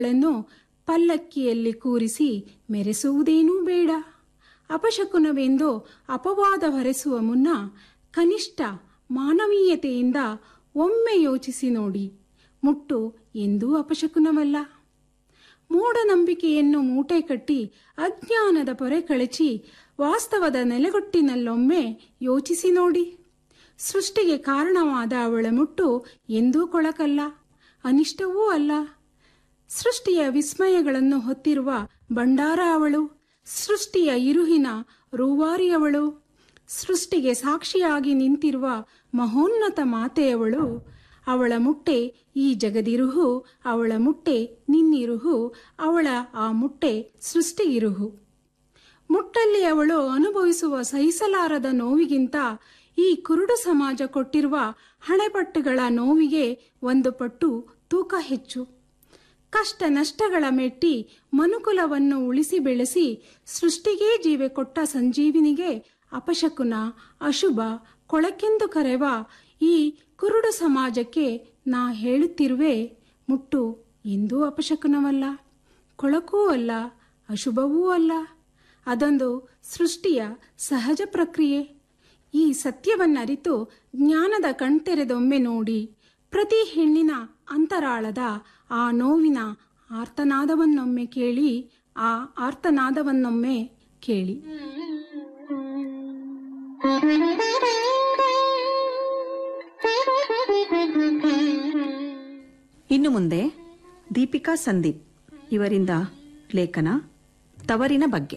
ಗಳನ್ನು ಪಲ್ಲಕ್ಕಿಯಲ್ಲಿ ಕೂರಿಸಿ ಮೆರೆಸುವುದೇನೂ ಬೇಡ ಅಪಶಕುನವೆಂದು ಅಪವಾದ ಹೊರೆಸುವ ಮುನ್ನ ಕನಿಷ್ಠ ಮಾನವೀಯತೆಯಿಂದ ಒಮ್ಮೆ ಯೋಚಿಸಿ ನೋಡಿ ಮುಟ್ಟು ಎಂದೂ ಅಪಶಕುನವಲ್ಲ ಮೂಢನಂಬಿಕೆಯನ್ನು ಮೂಟೆ ಕಟ್ಟಿ ಅಜ್ಞಾನದ ಪೊರೆ ಕಳಚಿ ವಾಸ್ತವದ ನೆಲೆಗೊಟ್ಟಿನಲ್ಲೊಮ್ಮೆ ಯೋಚಿಸಿ ನೋಡಿ ಸೃಷ್ಟಿಗೆ ಕಾರಣವಾದ ಅವಳ ಮುಟ್ಟು ಎಂದೂ ಕೊಳಕಲ್ಲ ಅನಿಷ್ಟವೂ ಅಲ್ಲ ಸೃಷ್ಟಿಯ ವಿಸ್ಮಯಗಳನ್ನು ಹೊತ್ತಿರುವ ಭಂಡಾರ ಅವಳು ಸೃಷ್ಟಿಯ ಇರುಹಿನ ರೂವಾರಿ ಅವಳು ಸೃಷ್ಟಿಗೆ ಸಾಕ್ಷಿಯಾಗಿ ನಿಂತಿರುವ ಮಹೋನ್ನತ ಮಾತೆಯವಳು ಅವಳ ಮುಟ್ಟೆ ಈ ಜಗದಿರುಹು ಅವಳ ಮುಟ್ಟೆ ನಿನ್ನಿರುಹು ಅವಳ ಆ ಮುಟ್ಟೆ ಸೃಷ್ಟಿಗಿರುಹು ಮುಟ್ಟಲ್ಲಿ ಅವಳು ಅನುಭವಿಸುವ ಸಹಿಸಲಾರದ ನೋವಿಗಿಂತ ಈ ಕುರುಡು ಸಮಾಜ ಕೊಟ್ಟಿರುವ ಹಣೆಪಟ್ಟುಗಳ ನೋವಿಗೆ ಒಂದು ಪಟ್ಟು ತೂಕ ಹೆಚ್ಚು ಕಷ್ಟ ನಷ್ಟಗಳ ಮೆಟ್ಟಿ ಮನುಕುಲವನ್ನು ಉಳಿಸಿ ಬೆಳೆಸಿ ಸೃಷ್ಟಿಗೇ ಜೀವೆ ಕೊಟ್ಟ ಸಂಜೀವಿನಿಗೆ ಅಪಶಕುನ ಅಶುಭ ಕೊಳಕೆಂದು ಕರೆವ ಈ ಕುರುಡು ಸಮಾಜಕ್ಕೆ ನಾ ಹೇಳುತ್ತಿರುವೆ ಮುಟ್ಟು ಎಂದೂ ಅಪಶಕುನವಲ್ಲ ಕೊಳಕೂ ಅಲ್ಲ ಅಶುಭವೂ ಅಲ್ಲ ಅದೊಂದು ಸೃಷ್ಟಿಯ ಸಹಜ ಪ್ರಕ್ರಿಯೆ ಈ ಸತ್ಯವನ್ನರಿತು ಜ್ಞಾನದ ಕಣ್ತೆರೆದೊಮ್ಮೆ ನೋಡಿ ಪ್ರತಿ ಹೆಣ್ಣಿನ ಅಂತರಾಳದ ಆ ನೋವಿನ ಆರ್ತನಾದವನ್ನೊಮ್ಮೆ ಕೇಳಿ ಆ ಆರ್ತನಾದವನ್ನೊಮ್ಮೆ ಕೇಳಿ ಇನ್ನು ಮುಂದೆ ದೀಪಿಕಾ ಸಂದೀಪ್ ಇವರಿಂದ ಲೇಖನ ತವರಿನ ಬಗ್ಗೆ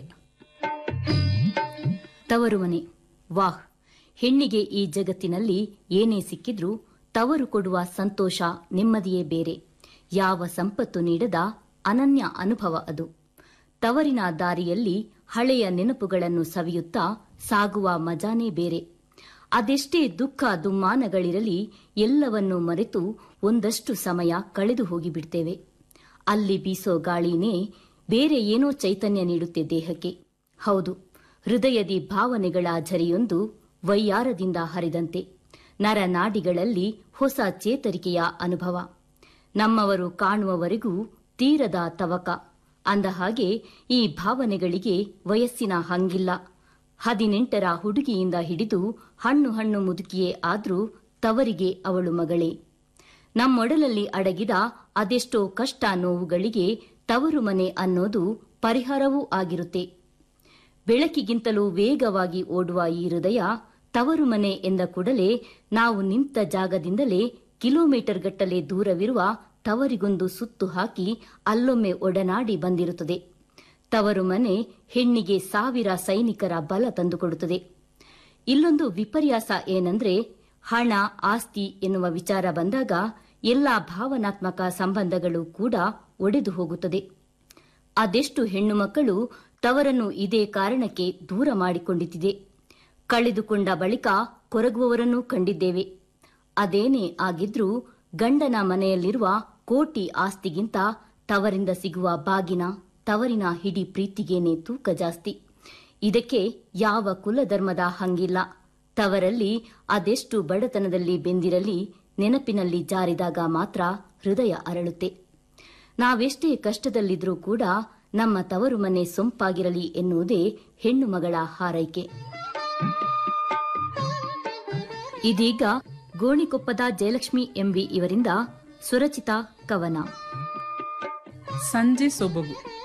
ತವರು ಮನೆ ವಾಹ್ ಹೆಣ್ಣಿಗೆ ಈ ಜಗತ್ತಿನಲ್ಲಿ ಏನೇ ಸಿಕ್ಕಿದ್ರೂ ತವರು ಕೊಡುವ ಸಂತೋಷ ನೆಮ್ಮದಿಯೇ ಬೇರೆ ಯಾವ ಸಂಪತ್ತು ನೀಡದ ಅನನ್ಯ ಅನುಭವ ಅದು ತವರಿನ ದಾರಿಯಲ್ಲಿ ಹಳೆಯ ನೆನಪುಗಳನ್ನು ಸವಿಯುತ್ತಾ ಸಾಗುವ ಮಜಾನೇ ಬೇರೆ ಅದೆಷ್ಟೇ ದುಃಖ ದುಮ್ಮಾನಗಳಿರಲಿ ಎಲ್ಲವನ್ನೂ ಮರೆತು ಒಂದಷ್ಟು ಸಮಯ ಕಳೆದು ಹೋಗಿಬಿಡ್ತೇವೆ ಅಲ್ಲಿ ಬೀಸೋ ಗಾಳಿನೇ ಬೇರೆ ಏನೋ ಚೈತನ್ಯ ನೀಡುತ್ತೆ ದೇಹಕ್ಕೆ ಹೌದು ಹೃದಯದಿ ಭಾವನೆಗಳ ಝರಿಯೊಂದು ವೈಯಾರದಿಂದ ಹರಿದಂತೆ ನರನಾಡಿಗಳಲ್ಲಿ ಹೊಸ ಚೇತರಿಕೆಯ ಅನುಭವ ನಮ್ಮವರು ಕಾಣುವವರೆಗೂ ತೀರದ ತವಕ ಅಂದ ಹಾಗೆ ಈ ಭಾವನೆಗಳಿಗೆ ವಯಸ್ಸಿನ ಹಂಗಿಲ್ಲ ಹದಿನೆಂಟರ ಹುಡುಗಿಯಿಂದ ಹಿಡಿದು ಹಣ್ಣು ಹಣ್ಣು ಮುದುಕಿಯೇ ಆದ್ರೂ ತವರಿಗೆ ಅವಳು ಮಗಳೇ ನಮ್ಮೊಡಲಲ್ಲಿ ಅಡಗಿದ ಅದೆಷ್ಟೋ ಕಷ್ಟ ನೋವುಗಳಿಗೆ ತವರು ಮನೆ ಅನ್ನೋದು ಪರಿಹಾರವೂ ಆಗಿರುತ್ತೆ ಬೆಳಕಿಗಿಂತಲೂ ವೇಗವಾಗಿ ಓಡುವ ಈ ಹೃದಯ ತವರು ಮನೆ ಎಂದ ಕೂಡಲೇ ನಾವು ನಿಂತ ಜಾಗದಿಂದಲೇ ಕಿಲೋಮೀಟರ್ ಗಟ್ಟಲೆ ದೂರವಿರುವ ತವರಿಗೊಂದು ಸುತ್ತು ಹಾಕಿ ಅಲ್ಲೊಮ್ಮೆ ಒಡನಾಡಿ ಬಂದಿರುತ್ತದೆ ತವರು ಮನೆ ಹೆಣ್ಣಿಗೆ ಸಾವಿರ ಸೈನಿಕರ ಬಲ ತಂದುಕೊಡುತ್ತದೆ ಇಲ್ಲೊಂದು ವಿಪರ್ಯಾಸ ಏನಂದ್ರೆ ಹಣ ಆಸ್ತಿ ಎನ್ನುವ ವಿಚಾರ ಬಂದಾಗ ಎಲ್ಲಾ ಭಾವನಾತ್ಮಕ ಸಂಬಂಧಗಳು ಕೂಡ ಒಡೆದು ಹೋಗುತ್ತದೆ ಅದೆಷ್ಟು ಹೆಣ್ಣು ಮಕ್ಕಳು ತವರನ್ನು ಇದೇ ಕಾರಣಕ್ಕೆ ದೂರ ಮಾಡಿಕೊಂಡಿದ್ದಿದೆ ಕಳೆದುಕೊಂಡ ಬಳಿಕ ಕೊರಗುವವರನ್ನೂ ಕಂಡಿದ್ದೇವೆ ಅದೇನೇ ಆಗಿದ್ರೂ ಗಂಡನ ಮನೆಯಲ್ಲಿರುವ ಕೋಟಿ ಆಸ್ತಿಗಿಂತ ತವರಿಂದ ಸಿಗುವ ಬಾಗಿನ ತವರಿನ ಹಿಡಿ ಪ್ರೀತಿಗೇನೆ ತೂಕ ಜಾಸ್ತಿ ಇದಕ್ಕೆ ಯಾವ ಕುಲಧರ್ಮದ ಹಂಗಿಲ್ಲ ತವರಲ್ಲಿ ಅದೆಷ್ಟು ಬಡತನದಲ್ಲಿ ಬೆಂದಿರಲಿ ನೆನಪಿನಲ್ಲಿ ಜಾರಿದಾಗ ಮಾತ್ರ ಹೃದಯ ಅರಳುತ್ತೆ ನಾವೆಷ್ಟೇ ಕಷ್ಟದಲ್ಲಿದ್ರೂ ಕೂಡ ನಮ್ಮ ತವರು ಮನೆ ಸೊಂಪಾಗಿರಲಿ ಎನ್ನುವುದೇ ಹೆಣ್ಣು ಮಗಳ ಹಾರೈಕೆ ಇದೀಗ ಗೋಣಿಕೊಪ್ಪದ ಜಯಲಕ್ಷ್ಮಿ ಎಂವಿ ಇವರಿಂದ ಸುರಚಿತ ಕವನ ಸಂಜೆ ಸೊಬಗು